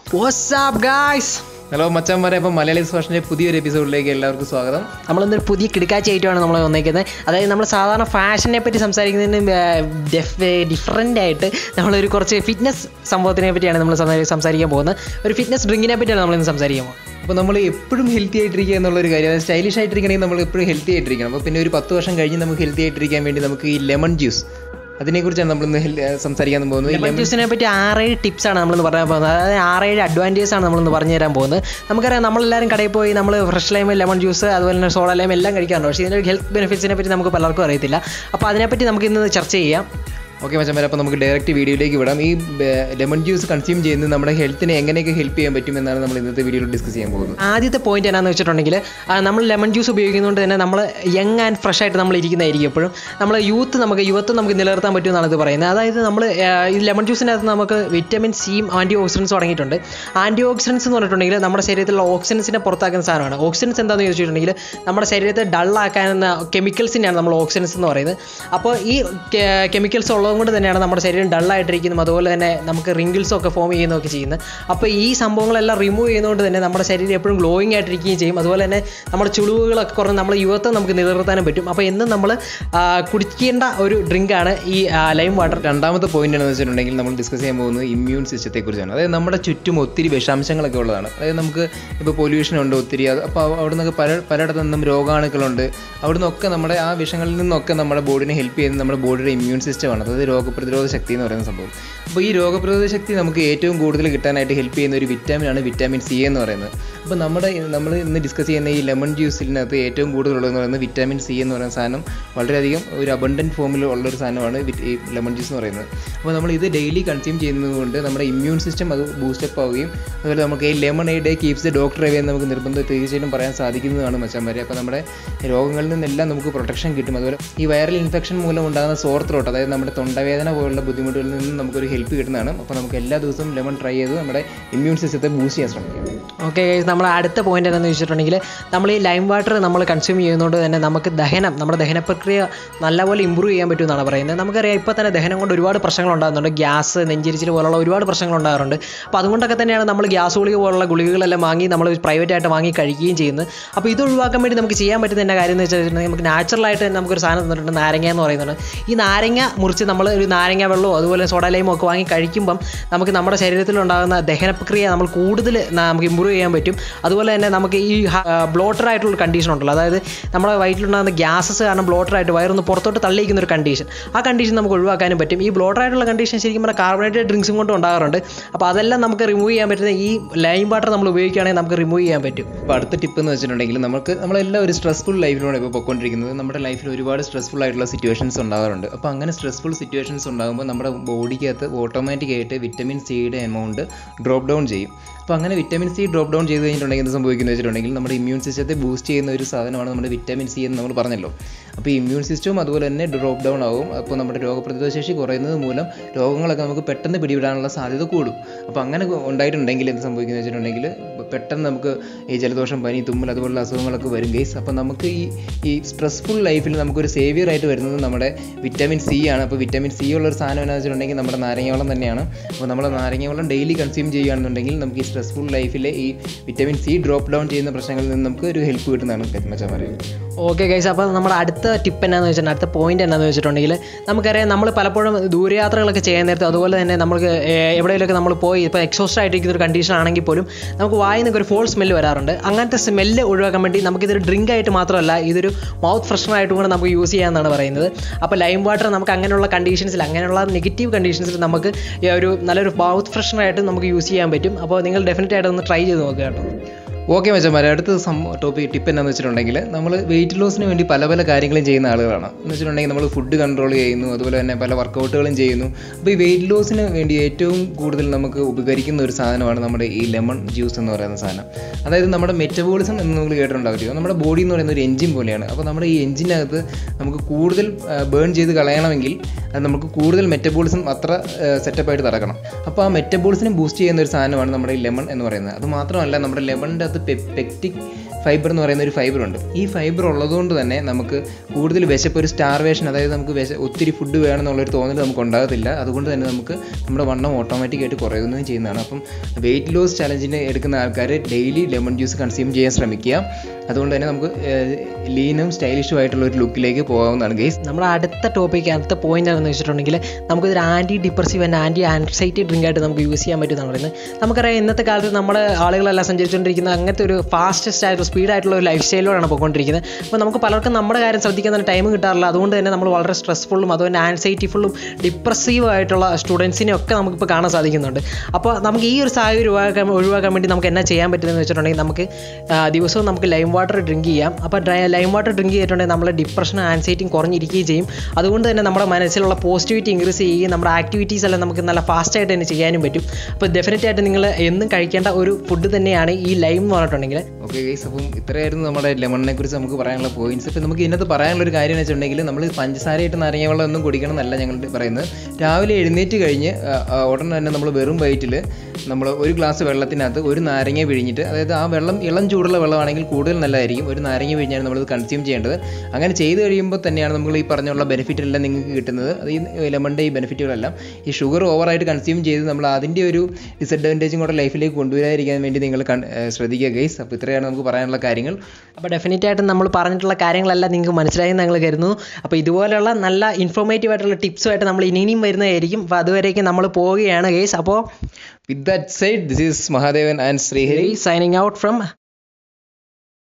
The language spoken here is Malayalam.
വാട്സാപ്പ് ഗായ്സ് ഹലോ മച്ചാന്മാരെ അപ്പം മലയാളി ഫാഷൻ്റെ പുതിയൊരു എപ്പിസോഡിലേക്ക് എല്ലാവർക്കും സ്വാഗതം നമ്മളിന്നൊരു പുതിയ കിടക്കാച്ചയായിട്ടുമാണ് നമ്മൾ വന്നേക്കുന്നത് അതായത് നമ്മൾ സാധാരണ ഫാഷനെ പറ്റി സംസാരിക്കുന്നതിന് ഡിഫറെൻ്റ് ആയിട്ട് നമ്മളൊരു കുറച്ച് ഫിറ്റ്നസ് സംഭവത്തിനെ പറ്റിയാണ് നമ്മൾ സംസാ- സംസാരിക്കാൻ പോകുന്നത് ഒരു ഫിറ്റ്നസ് ഡ്രിങ്കിനെ പറ്റിയാണ് നമ്മളിന്ന് സംസാരിക്കാൻ പോകുന്നത് അപ്പോൾ നമ്മൾ എപ്പോഴും ഹെൽത്തി ആയിട്ടിരിക്കുക എന്നുള്ളൊരു കാര്യം അതായത് സ്റ്റൈലിഷ് ആയിട്ടിരിക്കണമെങ്കിൽ നമ്മൾ എപ്പോഴും ഹെൽത്തി ആയിട്ടിരിക്കണം അപ്പോൾ പിന്നെ ഒരു പത്ത് വർഷം കഴിഞ്ഞ് നമുക്ക് ഹെൽത്തി ആയിട്ടിരിക്കാൻ വേണ്ടി നമുക്ക് ഈ ലെമൺ ജ്യൂസ് അതിനെക്കുറിച്ചാണ് നമ്മളിന്ന് ഹെൽ- സംസാരിക്കാൻ പോകുന്നത് ഈ ലെമൺ ലെമൺ ജ്യൂസിനെ പറ്റി ആറേഴ് ടിപ്സ് ആണ് നമ്മളിന്ന് പറയാൻ പോകുന്നത് അതായത് ആറേഴ് അഡ്വാൻറ്റേജസ് ആണ് നമ്മളിന്ന് പറഞ്ഞു തരാൻ പോകുന്നത് നമുക്കറിയാം നമ്മളെല്ലാവരും കടയിൽ പോയി നമ്മൾ ഫ്രഷ് ലൈം ലെമൺ ജ്യൂസ് അതുപോലെ തന്നെ സോഡ ലൈം എല്ലാം കഴിക്കാറുണ്ട് പക്ഷേ ഇതിൻ്റെ ഹെൽത്ത് ബെനിഫിറ്റ്സിനെ പറ്റി നമുക്ക് പലർക്കും അറിയത്തില്ല അപ്പോൾ അതിനെപ്പറ്റി നമുക്ക് ഇന്ന് ചർച്ച ചെയ്യാം ഓക്കെ മച്ചാന്മാരെ അപ്പോൾ നമുക്ക് ഡയറക്റ്റ് വീഡിയോയിലേക്ക് വിടാം ഈ ലെമൺ ജ്യൂസ് കൺസ്യൂം ചെയ്യുന്നത് നമ്മുടെ ഹെൽത്തിനെ എങ്ങനെയൊക്കെ ഹെൽപ്പ് ചെയ്യാൻ പറ്റുമെന്നാണ് നമ്മൾ ഇന്നത്തെ വീഡിയോയിൽ ഡിസ്കസ് ചെയ്യാൻ പോകുന്നത് ആദ്യത്തെ പോയിന്റ് എന്നാന്ന് വെച്ചിട്ടുണ്ടെങ്കിൽ ആ, നമ്മൾ ലെമൺ ജ്യൂസ് ഉപയോഗിക്കുന്നതുകൊണ്ട് തന്നെ നമ്മൾ യങ് ആൻഡ് ഫ്രഷ് ആയിട്ട് നമ്മൾ ഇരിക്കുന്നതായിരിക്കും എപ്പോഴും നമ്മൾ യൂത്ത് നമുക്ക് യുവത്വം നമുക്ക് നിലനിർത്താൻ പറ്റുമെന്നാണ് ഇത് പറയുന്നത് അതായത് നമ്മൾ ഈ ലെമൺ ജ്യൂസിനകത്ത് നമുക്ക് വിറ്റമിൻ സിയും ആൻറ്റി ഓക്സിഡൻസും അടങ്ങിയിട്ടുണ്ട് ആൻറ്റി ഓക്സിഡൻസ് എന്ന് പറഞ്ഞിട്ടുണ്ടെങ്കിൽ നമ്മുടെ ശരീരത്തിലുള്ള ഓക്സിഡൻസിനെ പുറത്താക്കുന്ന സാധനമാണ് ഓക്സിഡൻസ് എന്താണെന്ന് ചോദിച്ചിട്ടുണ്ടെങ്കിൽ നമ്മുടെ ശരീരത്തെ ഡള്ളാക്കാനുള്ള കെമിക്കൽസിനെയാണ് നമ്മൾ ഓക്സിഡൻസ് എന്ന് പറയുന്നത് അപ്പോൾ ഈ കെമിക്കൽസ് ഉള്ളത് കൊണ്ട് തന്നെയാണ് നമ്മുടെ ശരീരം ഡള്ളായിട്ടിരിക്കുന്നതും അതുപോലെ തന്നെ നമുക്ക് റിങ്കിൾസും ഒക്കെ ഫോം ചെയ്യുന്നതൊക്കെ ചെയ്യുന്നത് അപ്പോൾ ഈ സംഭവങ്ങളെല്ലാം റിമൂവ് ചെയ്യുന്നതുകൊണ്ട് തന്നെ നമ്മുടെ ശരീരം എപ്പോഴും ഗ്ലോയിങ് ആയിട്ടിരിക്കുകയും ചെയ്യും അതുപോലെ തന്നെ നമ്മുടെ ചുളിവുകളൊക്കെ കുറഞ്ഞ് നമ്മുടെ യുവത്വം നമുക്ക് നിലനിർത്താനും പറ്റും അപ്പോൾ എന്നും നമ്മൾ കുടിക്കേണ്ട ഒരു ഡ്രിങ്കാണ് ഈ ലൈം വാട്ടർ രണ്ടാമത്തെ പോയിന്റ് എന്ന് വെച്ചിട്ടുണ്ടെങ്കിൽ നമ്മൾ ഡിസ്കസ് ചെയ്യാൻ പോകുന്നത് ഇമ്മ്യൂൺ സിസ്റ്റത്തെക്കുറിച്ചാണ് അതായത് നമ്മുടെ ചുറ്റും ഒത്തിരി വിഷാംശങ്ങളൊക്കെ ഉള്ളതാണ് അതായത് നമുക്ക് ഇപ്പോൾ പൊല്യൂഷൻ ഉണ്ട് ഒത്തിരി അത് അപ്പോൾ അവിടെ നിന്നൊക്കെ പല പലയിടത്തു നിന്നും രോഗാണുക്കളുണ്ട് അവിടെ നിന്നൊക്കെ നമ്മുടെ ആ വിഷങ്ങളിൽ നിന്നൊക്കെ നമ്മുടെ ബോഡിനെ ഹെൽപ്പ് ചെയ്യുന്നത് നമ്മുടെ ബോഡിയുടെ ഇമ്മ്യൂൺ സിസ്റ്റമാണ് അതായത് രോഗപ്രതിരോധ ശക്തി എന്ന് പറയുന്ന സംഭവം അപ്പോൾ ഈ രോഗപ്രതിരോധ ശക്തി നമുക്ക് ഏറ്റവും കൂടുതൽ കിട്ടാനായിട്ട് ഹെൽപ്പ് ചെയ്യുന്ന ഒരു വിറ്റാമിനാണ് വിറ്റാമിൻ സി എന്ന് പറയുന്നത് അപ്പോൾ നമ്മുടെ നമ്മൾ ഇന്ന് ഡിസ്കസ് ചെയ്യുന്ന ഈ ലെമൺ ജ്യൂസിനകത്ത് ഏറ്റവും കൂടുതലുള്ളതെന്ന് പറയുന്നത് വിറ്റാമിൻ സി എന്ന് പറയുന്ന സാധനം വളരെയധികം ഒരു അബണ്ടൻറ്റ് ഫോമിൽ ഉള്ളൊരു സാധനമാണ് വിറ്റ് ഈ ലെമൺ ജ്യൂസ് എന്ന് പറയുന്നത് അപ്പോൾ നമ്മൾ ഇത് ഡെയിലി കൺസ്യൂം ചെയ്യുന്നത് കൊണ്ട് നമ്മുടെ ഇമ്മ്യൂൺ സിസ്റ്റം അത് ബൂസ്റ്റപ്പ് ആവുകയും അതുപോലെ നമുക്ക് ഈ lemon a day keeps the doctor away എന്ന് നമുക്ക് നിർബന്ധം തീർച്ചയായിട്ടും പറയാൻ സാധിക്കുന്നതാണ് മച്ചാന്മാരെ അപ്പോൾ നമ്മുടെ രോഗങ്ങളിൽ നിന്നെല്ലാം നമുക്ക് പ്രൊട്ടക്ഷൻ കിട്ടും അതുപോലെ ഈ വൈറൽ ഇൻഫെക്ഷൻ മൂലം ഉണ്ടാകുന്ന സോർ ത്രോട്ട് അതായത് നമ്മുടെ തൊണ്ടവേദന പോലുള്ള ബുദ്ധിമുട്ടുകളിൽ നിന്നും നമുക്കൊരു ഹെൽപ്പ് കിട്ടുന്നതാണ് അപ്പോൾ നമുക്ക് എല്ലാ ദിവസവും ലെമൺ ട്രൈ ചെയ്ത് നമ്മുടെ ഇമ്മ്യൂൺ സിസ്റ്റത്തെ ബൂസ്റ്റ് ചെയ്യാൻ ശ്രമിക്കാം ഓക്കെ നമ്മൾ അടുത്ത പോയിന്റ് എന്താണെന്ന് വെച്ചിട്ടുണ്ടെങ്കിൽ നമ്മൾ ഈ ലൈം വാട്ടർ നമ്മൾ കൺസ്യൂം ചെയ്യുന്നതുകൊണ്ട് തന്നെ നമുക്ക് ദഹനം നമ്മുടെ ദഹന പ്രക്രിയ നല്ലപോലെ ഇമ്പ്രൂവ് ചെയ്യാൻ പറ്റുമെന്നാണ് പറയുന്നത് നമുക്കറിയാം ഇപ്പോൾ തന്നെ ദഹനം കൊണ്ട് ഒരുപാട് പ്രശ്നങ്ങൾ ഉണ്ടാകുന്നുണ്ട് ഗ്യാസ് നെഞ്ചിരിച്ചിൽ പോലുള്ള ഒരുപാട് പ്രശ്നങ്ങൾ ഉണ്ടാകാറുണ്ട് അപ്പോൾ അതുകൊണ്ടൊക്കെ തന്നെയാണ് നമ്മൾ ഗ്യാസ് ഗുളിക പോലുള്ള ഗുളികകളെല്ലാം വാങ്ങി നമ്മൾ പ്രൈവറ്റ് ആയിട്ട് വാങ്ങി കഴിക്കുകയും ചെയ്യുന്നത് അപ്പോൾ ഇത് ഒഴിവാക്കാൻ വേണ്ടി നമുക്ക് ചെയ്യാൻ പറ്റുന്ന എൻ്റെ കാര്യം എന്ന് വെച്ചിട്ടുണ്ടെങ്കിൽ നമുക്ക് നാച്ചുറലായിട്ട് തന്നെ നമുക്കൊരു സാധനം തന്നിട്ടുണ്ട് നാരങ്ങ എന്ന് പറയുന്നത് ഈ നാരങ്ങ മുറിച്ച് നമ്മൾ ഒരു നാരങ്ങ വെള്ളമോ അതുപോലെ സോഡ ലൈമോ ഒക്കെ വാങ്ങി കഴിക്കുമ്പം നമുക്ക് നമ്മുടെ ശരീരത്തിലുണ്ടാകുന്ന ദഹന പ്രക്രിയ നമ്മൾ കൂടുതൽ നമുക്ക് ഇമ്പ്രൂവ് ചെയ്യാൻ പറ്റും അതുപോലെ തന്നെ നമുക്ക് ഈ ബ്ലോട്ടർ ആയിട്ടുള്ള കണ്ടീഷൻ ഉണ്ടല്ലോ അതായത് നമ്മുടെ വയറ്റിലുണ്ടാകുന്ന ഗ്യാസസ് കാരണം ബ്ലോട്ടർ ആയിട്ട് വയറൊന്ന് പുറത്തോട്ട് തള്ളിയിരിക്കുന്ന ഒരു കണ്ടീഷൻ ആ കണ്ടീഷൻ നമുക്ക് ഒഴിവാക്കാനും പറ്റും ഈ ബ്ലോട്ടർ ആയിട്ടുള്ള കണ്ടീഷൻ ശരിക്കും പറഞ്ഞാൽ കാർബണേറ്റഡ് ഡ്രിങ്ക്സും കൊണ്ട് ഉണ്ടാകാറുണ്ട് അപ്പോൾ അതെല്ലാം നമുക്ക് റിമൂവ് ചെയ്യാൻ പറ്റുന്ന ഈ ലൈം വാട്ടർ നമ്മൾ ഉപയോഗിക്കുകയാണെങ്കിൽ നമുക്ക് റിമൂവ് ചെയ്യാൻ പറ്റും അപ്പോൾ അടുത്ത ടിപ്പ് എന്ന് വെച്ചിട്ടുണ്ടെങ്കിൽ നമുക്ക് നമ്മളെല്ലാം ഒരു സ്ട്രെസ്ഫുൾ ലൈഫിലൂടെ ഇപ്പോൾ പൊയ്ക്കൊണ്ടിരിക്കുന്നത് നമ്മുടെ ലൈഫിൽ ഒരുപാട് സ്ട്രെസ്ഫുൾ ആയിട്ടുള്ള സിറ്റുവേഷൻസ് ഉണ്ടാകാറുണ്ട് അപ്പോൾ അങ്ങനെ സ്ട്രെസ്ഫുൾ സിറ്റുവേഷൻസ് ഉണ്ടാകുമ്പോൾ നമ്മുടെ ബോഡിക്കകത്ത് ഓട്ടോമാറ്റിക് ആയിട്ട് വിറ്റമിൻ സിയുടെ എമൗണ്ട് ഡ്രോപ്പ് ഡൗൺ ചെയ്യും അപ്പോൾ അങ്ങനെ വിറ്റമിൻ സി ഡ്രോപ്പ് ഡൗൺ ചെയ്ത് കഴിഞ്ഞിട്ടുണ്ടെങ്കിൽ എന്ത് സംഭവിക്കുന്നത് വെച്ചിട്ടുണ്ടെങ്കിൽ നമ്മുടെ ഇമ്മ്യൂൺ സിസ്റ്റത്തെ ബൂസ്റ്റ് ചെയ്യുന്ന ഒരു സാധനമാണ് നമ്മുടെ വിറ്റമിൻ സി എന്ന് നമ്മൾ പറഞ്ഞല്ലോ അപ്പോൾ ഇമ്മ്യൂൺ സിസ്റ്റവും അതുപോലെ തന്നെ ഡ്രോപ്പ് ഡൗൺ ആവും അപ്പോൾ നമ്മുടെ രോഗപ്രതിരോധ ശേഷി കുറയുന്നത് മൂലം രോഗങ്ങളൊക്കെ നമുക്ക് പെട്ടെന്ന് പിടിപെടാനുള്ള സാധ്യത കൂടും അപ്പോൾ അങ്ങനെ ഉണ്ടായിട്ടുണ്ടെങ്കിൽ എന്ത് സംഭവിക്കുന്നത് വെച്ചിട്ടുണ്ടെങ്കിൽ പെട്ടെന്ന് നമുക്ക് ഈ ജലദോഷം പനി തുമ്മൽ അതുപോലുള്ള അസുഖങ്ങളൊക്കെ വരും ഗൈസ് അപ്പോൾ നമുക്ക് ഈ ഈ സ്ട്രെസ്ഫുൾ ലൈഫിൽ നമുക്കൊരു സേവിയർ ആയിട്ട് വരുന്നത് നമ്മുടെ വിറ്റാമിൻ സി ആണ് അപ്പോൾ വിറ്റാമിൻ സി ഉള്ള ഒരു സാധനം എന്താണെന്ന് വെച്ചിട്ടുണ്ടെങ്കിൽ നമ്മുടെ നാരങ്ങവെള്ളം തന്നെയാണ് അപ്പോൾ നമ്മൾ നാരങ്ങവെള്ളം ഡെയിലി കൺസ്യൂം ചെയ്യുകയാണെന്നുണ്ടെങ്കിൽ നമുക്ക് ഈ സ്ട്രെസ്ഫുൾ ലൈഫിലെ ഈ വിറ്റാമിൻ സി ഡ്രോപ്പ് ഡൗൺ ചെയ്യുന്ന പ്രശ്നങ്ങളിൽ നിന്ന് നമുക്ക് ഒരു ഹെൽപ്പ് കിട്ടുന്നതാണ് മച്ചാമാരെ ഓക്കെ ഗൈസ് അപ്പോൾ നമ്മുടെ അടുത്ത ടിപ്പ് എന്നാന്ന് വെച്ചിട്ടുണ്ടെങ്കിൽ അടുത്ത പോയിന്റ് എന്നാന്ന് വെച്ചിട്ടുണ്ടെങ്കിൽ നമുക്കറിയാം നമ്മൾ പലപ്പോഴും ദൂരയാത്രകളൊക്കെ ചെയ്യാൻ നേരത്ത് അതുപോലെ തന്നെ നമുക്ക് ഏർ, എവിടെയെങ്കിലുമൊക്കെ നമ്മൾ പോയി ഇപ്പോൾ എക്സോസ്റ്റ് ആയിട്ടിരിക്കുന്ന ഒരു കണ്ടീഷൻ ആണെങ്കിൽ പോലും നമുക്ക് വായിൽ നിന്നൊക്കെ ഒരു ഫോൾ സ്മെല്ല് വരാറുണ്ട് അങ്ങനത്തെ സ്മെല്ല് ഒഴിവാക്കാൻ വേണ്ടി നമുക്കിതൊരു ഡ്രിങ്ക് ആയിട്ട് മാത്രമല്ല ഇതൊരു മൗത്ത് ഫ്രഷനർ ആയിട്ടും കൂടെ നമുക്ക് യൂസ് ചെയ്യാമെന്നാണ് പറയുന്നത് അപ്പോൾ ലൈം വാട്ടർ നമുക്ക് അങ്ങനെയുള്ള കണ്ടീഷൻസിൽ അങ്ങനെയുള്ള നെഗറ്റീവ് കണ്ടീഷൻസിൽ നമുക്ക് ഈ ഒരു നല്ലൊരു മൗത്ത് ഫ്രഷനർ ആയിട്ട് നമുക്ക് യൂസ് ചെയ്യാൻ പറ്റും അപ്പോൾ നിങ്ങൾ ഡെഫിനറ്റ് ആയിട്ട് ഒന്ന് ട്രൈ ചെയ്ത് നോക്കുക കേട്ടോ ഓക്കെ മച്ചന്മാരെ അടുത്ത സം ടോപ്പിക് ടിപ്പ് എന്നാന്ന് വെച്ചിട്ടുണ്ടെങ്കിൽ നമ്മൾ വെയിറ്റ് ലോസിന് വേണ്ടി പല പല കാര്യങ്ങളും ചെയ്യുന്ന ആളുകളാണ് എന്ന് വെച്ചിട്ടുണ്ടെങ്കിൽ നമ്മൾ ഫുഡ് കൺട്രോൾ ചെയ്യുന്നു അതുപോലെ തന്നെ പല വർക്കൗട്ടുകളും ചെയ്യുന്നു അപ്പോൾ ഈ വെയിറ്റ് ലോസിന് വേണ്ടി ഏറ്റവും കൂടുതൽ നമുക്ക് ഉപകരിക്കുന്ന ഒരു സാധനമാണ് നമ്മുടെ ഈ ലെമൺ ജ്യൂസ് എന്ന് പറയുന്ന സാധനം അതായത് നമ്മുടെ മെറ്റബോളിസം എന്ന് നമ്മൾ കേട്ടിട്ടുണ്ടാവില്ല നമ്മുടെ ബോഡി എന്ന് പറയുന്ന ഒരു എഞ്ചിൻ പോലെയാണ് അപ്പോൾ നമ്മുടെ ഈ എഞ്ചിനകത്ത് നമുക്ക് കൂടുതൽ ബേൺ ചെയ്ത് കളയണമെങ്കിൽ അത് നമുക്ക് കൂടുതൽ മെറ്റബോളിസം അത്ര സെറ്റപ്പായിട്ട് നടക്കണം അപ്പോൾ ആ മെറ്റബോളിസിനെ ബൂസ്റ്റ് ചെയ്യുന്ന ഒരു സാധനമാണ് നമ്മുടെ ഈ ലെമൺ എന്ന് പറയുന്നത് അത് മാത്രമല്ല നമ്മുടെ ലെമണിൻ്റെ അകത്ത് പെക്റ്റിക് ഫൈബർ എന്ന് പറയുന്ന ഒരു ഫൈബർ ഉണ്ട് ഈ ഫൈബർ ഉള്ളതുകൊണ്ട് തന്നെ നമുക്ക് കൂടുതൽ വിശപ്പ് ഒരു സ്റ്റാർവേഷൻ അതായത് നമുക്ക് വിശ ഒത്തിരി ഫുഡ് വേണം എന്നുള്ളൊരു തോന്നൽ നമുക്ക് ഉണ്ടാകത്തില്ല അതുകൊണ്ട് തന്നെ നമുക്ക് നമ്മുടെ വണ്ണം ഓട്ടോമാറ്റിക്കായിട്ട് കുറയുകയും ചെയ്യുന്നതാണ് അപ്പം വെയിറ്റ് ലോസ് ചലഞ്ചിന് എടുക്കുന്ന ആൾക്കാർ ഡെയിലി ലെമൺ ജ്യൂസ് കൺസ്യൂം ചെയ്യാൻ ശ്രമിക്കുക അതുകൊണ്ട് തന്നെ നമുക്ക് ലീനും സ്റ്റൈലിഷും ആയിട്ടുള്ള ഒരു ലുക്കിലേക്ക് പോകാവുന്നതാണ് ഗൈസ് നമ്മുടെ അടുത്ത ടോപ്പിക് അടുത്ത പോയിന്റ് എന്ന് വെച്ചിട്ടുണ്ടെങ്കിൽ നമുക്കിതൊരു anti depressive and anti anxiety drink ആയിട്ട് നമുക്ക് യൂസ് ചെയ്യാൻ പറ്റും എന്നാണ് പറയുന്നത് നമുക്കറിയാം ഇന്നത്തെ കാലത്ത് നമ്മുടെ ആളുകളെല്ലാം സഞ്ചരിച്ചുകൊണ്ടിരിക്കുന്ന അങ്ങനത്തെ ഒരു ഫാസ്റ്റസ്റ്റ് ആയിട്ടുള്ള സ്പീഡ് ആയിട്ടുള്ള ഒരു ലൈഫ് സ്റ്റൈലിലൂടെയാണ് പോയിക്കൊണ്ടിരിക്കുന്നത് അപ്പോൾ നമുക്ക് പലർക്കും നമ്മുടെ കാര്യം ശ്രദ്ധിക്കാൻ ടൈം കിട്ടാറില്ല അതുകൊണ്ട് തന്നെ നമ്മൾ വളരെ സ്ട്രെസ്ഫുള്ളും അതുപോലെ ആൻസൈറ്റിഫുള്ളും ഡിപ്രസീവ് ആയിട്ടുള്ള സ്റ്റുഡൻസിനെ ഒക്കെ നമുക്കിപ്പോൾ കാണാൻ സാധിക്കുന്നുണ്ട് അപ്പോൾ നമുക്ക് ഈ ഒരു സാഹചര്യം ഒഴിവാക്കാൻ ഒഴിവാക്കാൻ വേണ്ടി നമുക്ക് എന്നാ ചെയ്യാൻ പറ്റുന്നതെന്ന് വെച്ചിട്ടുണ്ടെങ്കിൽ നമുക്ക് ആ, ദിവസവും നമുക്ക് ലൈം വാട്ടർ ഡ്രിങ്ക് ചെയ്യാം അപ്പോൾ ലൈം വാട്ടർ ഡ്രിങ്ക് ചെയ്തിട്ടുണ്ടെങ്കിൽ നമ്മുടെ ഡിപ്രഷനും ആൻസൈറ്റിയും കുറഞ്ഞിരിക്കുകയും ചെയ്യും അതുകൊണ്ട് തന്നെ നമ്മുടെ മനസ്സിലുള്ള പോസിറ്റിവിറ്റി ഇൻക്രീസ് ചെയ്യുകയും നമ്മുടെ ആക്ടിവിറ്റീസ് എല്ലാം നമുക്ക് നല്ല ഫാസ്റ്റായിട്ട് തന്നെ ചെയ്യാനും പറ്റും അപ്പോൾ ഡെഫിനറ്റ് ആയിട്ട് നിങ്ങൾ എന്നും കഴിക്കേണ്ട ഒരു ഫുഡ് തന്നെയാണ് ഈ ലൈം എന്ന് പറഞ്ഞിട്ടുണ്ടെങ്കിൽ ഓക്കെ ഗൈസ് അപ്പം ഇത്രയായിരുന്നു നമ്മുടെ ലെമണിനെ കുറിച്ച് നമുക്ക് പറയാനുള്ള പോയിന്റ്സ് ഇപ്പം നമുക്ക് ഇതിനകത്ത് പറയാനുള്ള ഒരു കാര്യം എന്ന് വെച്ചിട്ടുണ്ടെങ്കിൽ നമ്മൾ പഞ്ചസാരയിട്ട് നാരങ്ങ വെള്ളം ഒന്നും കുടിക്കണം എന്നല്ല ഞങ്ങൾ പറയുന്നത് രാവിലെ എഴുന്നേറ്റ് കഴിഞ്ഞ് ആ, ആ, ഉടനെ തന്നെ നമ്മൾ വെറും വയറ്റിൽ നമ്മൾ ഒരു ഗ്ലാസ് വെള്ളത്തിനകത്ത് ഒരു നാരങ്ങ പിഴിഞ്ഞിട്ട് അതായത് ആ വെള്ളം ഇളം ചൂടുള്ള വെള്ളമാണെങ്കിൽ കൂടുതൽ നല്ലതായിരിക്കും ഒരു നാരങ്ങ പിഴിഞ്ഞാണ് നമ്മളത് കൺസ്യൂം ചെയ്യേണ്ടത് അങ്ങനെ ചെയ്ത് കഴിയുമ്പോൾ തന്നെയാണ് നമ്മൾ ഈ പറഞ്ഞുള്ള ബെനിഫിറ്റ് എല്ലാം നിങ്ങൾക്ക് കിട്ടുന്നത് അത് ഈ ലെമണിൻ്റെ ഈ ബെനിഫിറ്റുകളെല്ലാം ഈ ഷുഗർ ഓവറായിട്ട് കൺസ്യൂം ചെയ്ത് നമ്മൾ അതിൻ്റെ ഒരു ഡിസഡ്വാൻറ്റേജും കൂടെ ലൈഫിലേക്ക് കൊണ്ടുവരാതിരിക്കാൻ വേണ്ടി നിങ്ങൾ കൺ- ഏഹ് ശ്രദ്ധിക്കുക ഗൈസ് അപ്പോൾ ഇത്രയാണ് നമുക്ക് പറയാനുള്ള കാര്യങ്ങൾ അപ്പോൾ ഡെഫിനറ്റ് ആയിട്ട് നമ്മൾ പറഞ്ഞിട്ടുള്ള കാര്യങ്ങളെല്ലാം നിങ്ങൾക്ക് മനസ്സിലായി എന്ന് ഞങ്ങൾ കരുതുന്നു അപ്പോൾ ഇതുപോലെയുള്ള നല്ല ഇൻഫോർമേറ്റീവ് ആയിട്ടുള്ള ടിപ്സുമായിട്ട് നമ്മൾ ഇനിയും വരുന്നതായിരിക്കും അപ്പോൾ അതുവരേക്കും നമ്മൾ പോവുകയാണ് ഗേസ് അപ്പോൾ with that side this is Mahadevan and Srihari signing out from